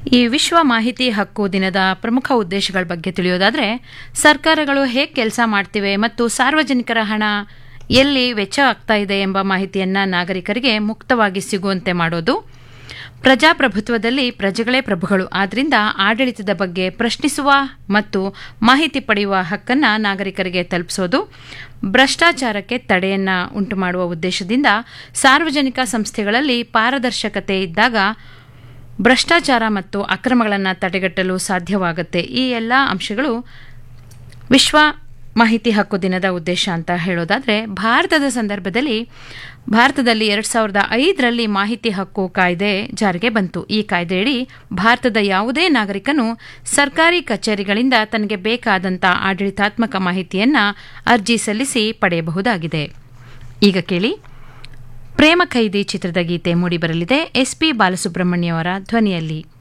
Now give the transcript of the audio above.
ಈ ವಿಶ್ವ ಮಾಹಿತಿ ಹಕ್ಕು ದಿನದ ಪ್ರಮುಖ ಉದ್ದೇಶಗಳ ಬಗ್ಗೆ ತಿಳಿಯೋದಾದರೆ ಸರ್ಕಾರಗಳು ಹೇಗೆ ಕೆಲಸ ಮಾಡ್ತಿವೆ ಮತ್ತು ಸಾರ್ವಜನಿಕರ ಹಣ ಎಲ್ಲಿ ವೆಚ್ಚ ಆಗ್ತಾ ಇದೆ ಎಂಬ ಮಾಹಿತಿಯನ್ನು ನಾಗರಿಕರಿಗೆ ಮುಕ್ತವಾಗಿ ಸಿಗುವಂತೆ ಮಾಡೋದು ಪ್ರಜಾಪ್ರಭುತ್ವದಲ್ಲಿ ಪ್ರಜೆಗಳೇ ಪ್ರಭುಗಳು ಆದ್ರಿಂದ ಆಡಳಿತದ ಬಗ್ಗೆ ಪ್ರಶ್ನಿಸುವ ಮತ್ತು ಮಾಹಿತಿ ಪಡೆಯುವ ಹಕ್ಕನ್ನು ನಾಗರಿಕರಿಗೆ ತಲುಪಿಸೋದು ಭ್ರಷ್ಟಾಚಾರಕ್ಕೆ ತಡೆಯನ್ನ ಉಂಟು ಮಾಡುವ ಉದ್ದೇಶದಿಂದ ಸಾರ್ವಜನಿಕ ಸಂಸ್ಥೆಗಳಲ್ಲಿ ಪಾರದರ್ಶಕತೆ ಇದ್ದಾಗ ಭ್ರಷ್ಟಾಚಾರ ಮತ್ತು ಅಕ್ರಮಗಳನ್ನು ತಡೆಗಟ್ಟಲು ಸಾಧ್ಯವಾಗುತ್ತೆ ಈ ಎಲ್ಲ ಅಂಶಗಳು ವಿಶ್ವ ಮಾಹಿತಿ ಹಕ್ಕು ದಿನದ ಉದ್ದೇಶ ಅಂತ ಹೇಳೋದಾದರೆ ಭಾರತದ ಸಂದರ್ಭದಲ್ಲಿ ಭಾರತದಲ್ಲಿ ಎರಡು ಸಾವಿರದ ಐದರಲ್ಲಿ ಮಾಹಿತಿ ಹಕ್ಕು ಕಾಯ್ದೆ ಜಾರಿಗೆ ಬಂತು ಈ ಕಾಯ್ದೆಯಡಿ ಭಾರತದ ಯಾವುದೇ ನಾಗರಿಕನು ಸರ್ಕಾರಿ ಕಚೇರಿಗಳಿಂದ ತನಗೆ ಬೇಕಾದಂಥ ಆಡಳಿತಾತ್ಮಕ ಮಾಹಿತಿಯನ್ನು ಅರ್ಜಿ ಸಲ್ಲಿಸಿ ಪಡೆಯಬಹುದಾಗಿದೆ ಈಗ ಕೇಳಿ ಪ್ರೇಮ ಖೈದಿ ಚಿತ್ರದ ಗೀತೆ ಮೂಡಿಬರಲಿದೆ ಎಸ್ಪಿ ಬಾಲಸುಬ್ರಹ್ಮಣ್ಯ ಅವರ ಧ್ವನಿಯಲ್ಲಿ